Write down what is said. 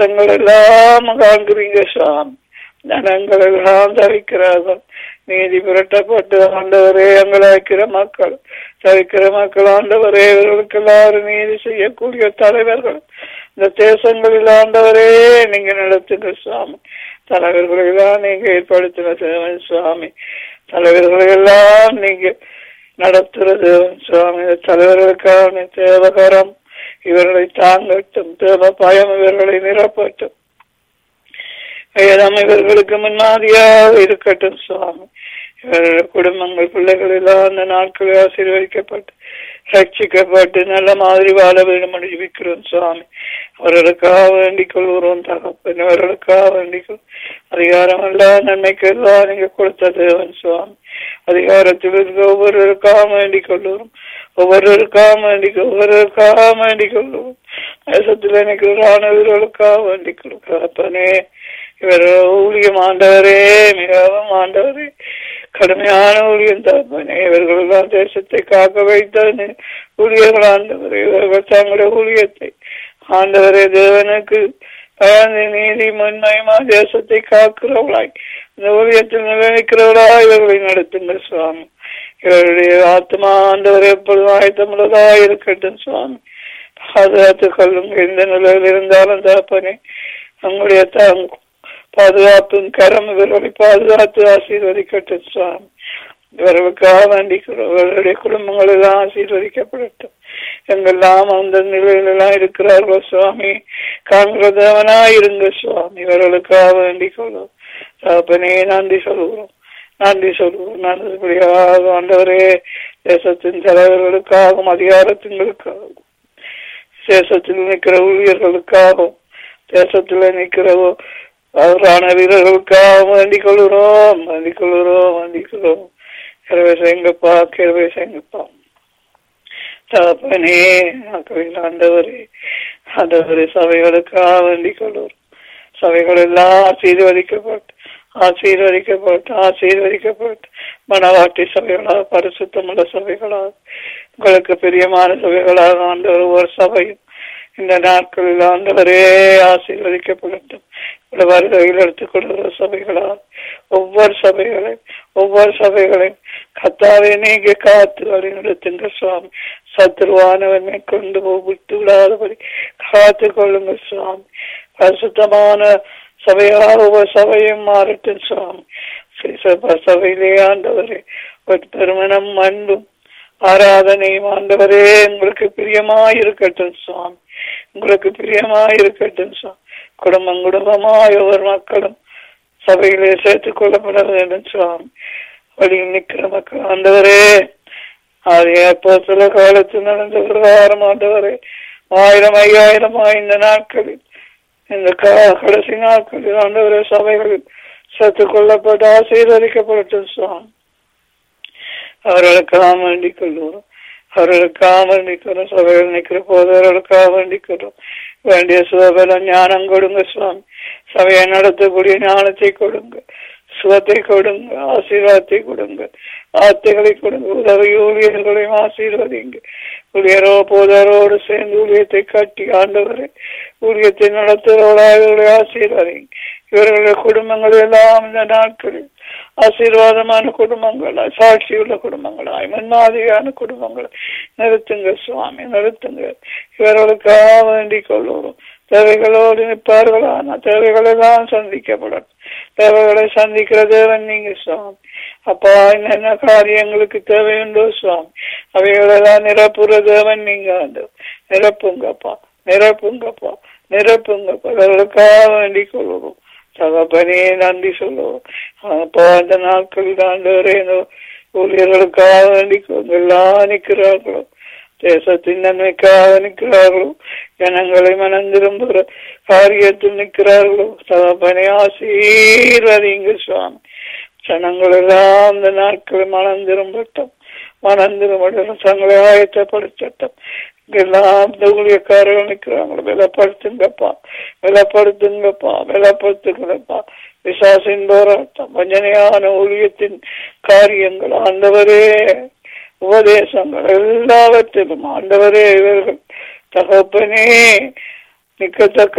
தேசங்கள் எல்லாம் காண்கிறீங்க சுவாமி ஜனங்கள் எல்லாம் தவிக்கிறார்கள் நீதி புரட்டப்பட்டு ஆண்டவரே எங்களை வைக்கிற மக்கள் தவிக்கிற மக்கள் ஆண்டவரே இவர்களுக்கு எல்லாரும் நீதி செய்யக்கூடிய தலைவர்கள் இந்த தேசங்களில் ஆண்டவரே நீங்க நடத்துங்க சுவாமி தலைவர்களை எல்லாம் நீங்க ஏற்படுத்தின தேவன் சுவாமி தலைவர்களை எல்லாம் நீங்க நடத்துறது சுவாமி இந்த தலைவர்களுக்கான தேவகரம் இவர்களை தாங்கட்டும் தேவ பயம் இவர்களை நிரப்பட்டும் வேதம் இவர்களுக்கு முன்னாடியாக இருக்கட்டும் சுவாமி இவர்களுடைய குடும்பங்கள் பிள்ளைகள் எல்லாம் அந்த நாட்களில் ஆசீர்வதிக்கப்பட்டு ரட்சிக்கப்பட்டு நல்ல மாதிரி வாழ வேண்டும் என்று ஜெபிக்கிறோம் சுவாமி அவர்களுக்காக வேண்டிக் கொள்கிறோம் தகப்பன் அவர்களுக்காக வேண்டிக் கொள் அதிகாரம் எல்லாம் நன்மைக்கு எல்லாம் நீங்க கொடுத்த தேவன் சுவாமி அதிகாரத்தில் இருக்க ஒவ்வொருவருக்காக வேண்டிக் கொள்ளுவோம் ஒவ்வொருவருக்காக வேண்டிக் ஒவ்வொருவருக்காக வேண்டிக் கொள்ளுவோம் தேசத்தில் எனக்கு ராணுவர்களுக்காக வேண்டிக் கொடுக்கப்பனே இவர் ஊழியம் ஆண்டவரே மிகவும் ஆண்டவரே கடுமையான ஊழியம் தகப்பனே இவர்கள் எல்லாம் தேசத்தை காக்க வைத்த ஊழியர்கள் ஆண்டவரே இவர்கள் தங்களுடைய ஊழியத்தை ஆண்டவரே தேவனுக்கு பயந்து நீதி முன்மயமா தேசத்தை காக்கிறவளாய் இந்த ஊழியத்தில் நிலைக்கிறவளாய் இவர்களை நடத்துங்க சுவாமி இவருடைய ஆத்மா ஆண்டவர் எப்பொழுதும் ஆயத்தமுள்ளதா இருக்கட்டும் சுவாமி பாதுகாத்து கொள்ளுங்க எந்த நிலையில் இருந்தாலும் தகப்பனே உங்களுடைய தாங்க பாதுகாப்பின் கரம் இவர்களை பாதுகாத்து ஆசீர்வதிக்கட்டும் சுவாமி இவர்களுக்காக வேண்டிக்கிறோம் இவர்களுடைய குடும்பங்கள் எல்லாம் ஆசீர்வதிக்கப்படட்டும் எங்கெல்லாம் அந்த நிலையிலெல்லாம் இருக்கிறார்களோ சுவாமி காண்கிறதவனா இருங்க சுவாமி இவர்களுக்காக வேண்டிக் கொள்ளும் தகப்பனே நன்றி சொல்கிறோம் நன்றி சொல்கிறோம் நல்லபடியாக ஆண்டவரே தேசத்தின் தலைவர்களுக்காகவும் அதிகாரத்தின்களுக்காகவும் தேசத்தில் நிற்கிற ஊழியர்களுக்காகவும் தேசத்தில் நிற்கிறவோ அவரான வீரர்களுக்காக வேண்டிக் கொள்கிறோம் வேண்டிக் கொள்கிறோம் வேண்டிக் கொள்கிறோம் கிரவை செய்யுங்கப்பா கிரவை செய்யுங்கப்பா தகப்பனே மக்களில் ஆண்டவரே ஆண்டவரே சபைகளுக்காக வேண்டிக் கொள்கிறோம் சபைகள் எல்லாம் ஆசீர்வதிக்கப்பட்டு ஆசீர்வதிக்கப்பட்டு ஆசீர்வதிக்கப்பட்டு மனவாட்டி சபைகளாக பரிசுத்தமுள்ள சபைகளாக உங்களுக்கு பிரியமான சபைகளாக ஆண்டவர் ஒவ்வொரு சபையும் இந்த நாட்களில் ஆண்டவரே ஆசீர்வதிக்கப்படட்டும் இந்த வருகையில் எடுத்துக் கொள்கிற சபைகளால் ஒவ்வொரு சபைகளையும் ஒவ்வொரு சபைகளையும் கத்தாவை நீங்க காத்து வழிநடத்துங்க சுவாமி சத்துருவானவனை கொண்டு விட்டு விடாதபடி காத்து கொள்ளுங்க சுவாமி பரிசுத்தமான சபையாக ஒவ்வொரு சபையும் மாறட்டும் சுவாமி சபையிலே ஆண்டவரே ஒரு திருமணம் அன்பும் ஆராதனையும் ஆண்டவரே உங்களுக்கு பிரியமாய் இருக்கட்டும் சுவாமி உங்களுக்கு பிரியமாய் இருக்கட்டும் சுவாமி குடும்பம் குடும்பமாய் ஒவ்வொரு மக்களும் சபையிலே சேர்த்துக் கொள்ளப்பட வேண்டும் சுவாமி வழியில் நிற்கிற மக்கள் ஆண்டவரே அது எப்போ சில காலத்தில் நடந்த பிரகாரம் ஆண்டவரே ஆயிரம் ஐயாயிரம் இந்த நாட்களில் இந்த கடைசி நாட்களில் ஆண்டவரே சபைகளில் சேர்த்துக் கொள்ளப்பட்டு ஆசீர்வதிக்கப்படட்டும் சுவாமி அவர்களுக்காக வேண்டிக் கொள்வோம் அவர்களுக்காக வேண்டிக்கிறோம் சபையில் நிற்கிற போது அவர்களுக்காக வேண்டிக்கிறோம் வேண்டிய சுகபல ஞானம் கொடுங்க சுவாமி சபையை நடத்தக்கூடிய ஞானத்தை கொடுங்க சுகத்தை கொடுங்க ஆசீர்வாதத்தை கொடுங்க வார்த்தைகளை கொடுங்க உதவி ஊழியர்களையும் ஆசீர்வதிங்க ஊழியரோ போதரோடு சேர்ந்து ஊழியத்தை கட்டி ஆண்டவரை ஊழியத்தை நடத்துகிறவர்களாக ஆசீர்வதிங்க இவர்களுடைய குடும்பங்கள் எல்லாம் இந்த நாட்களில் ஆசீர்வாதமான குடும்பங்கள் சாட்சியுள்ள குடும்பங்களாய் முன்மாதிரியான குடும்பங்களை நிறுத்துங்க சுவாமி நிறுத்துங்க இவர்களுக்காக வேண்டிக் கொள்வோம் தேவைகளோடு நிற்பார்களான தேவைகளை தான் சந்திக்கப்படும் தேவைகளை சந்திக்கிற தேவன் நீங்க சுவாமி அப்பா என்னென்ன காரியங்களுக்கு தேவையுண்டோ சுவாமி அவைகளெல்லாம் நிரப்புற தேவன் நீங்க வந்து நிரப்புங்கப்பா நிரப்புங்கப்பா நிரப்புங்கப்பா இவர்களுக்காக வேண்டிக் கொள்வோம் தகப்பனே நன்றி சொல்லுவோம் அப்போ அந்த நாட்களில் ஆண்டவரே ஊழியர்களுக்காக வேண்டி எல்லாம் நிற்கிறார்களோ தேசத்தின் நன்மைக்காக நிற்கிறார்களோ ஜனங்களை மனம் திரும்புகிற காரியத்தில் நிற்கிறார்களோ தகப்பனே ஆசீர்வதிங்க சுவாமி ஜனங்கள் எல்லாம் அந்த நாட்களை மனம் திரும்பட்டும் மனம் திரும்பட்டும் தங்களை ஆயத்தப்படுத்தட்டும் எல்லாம் இந்த ஊழியக்காரர்கள் நிற்கிறாங்களோ விலப்படுத்துங்கப்பா விலப்படுத்துங்கப்பா விலப்படுத்துங்களப்பா விசாசின் போராட்டம் வஞ்சனையான ஊழியத்தின் காரியங்கள் ஆண்டவரே உபதேசங்கள் எல்லாவற்றிலும் ஆண்டவரே இவர்கள் தகப்பனே நிக்கத்தக்க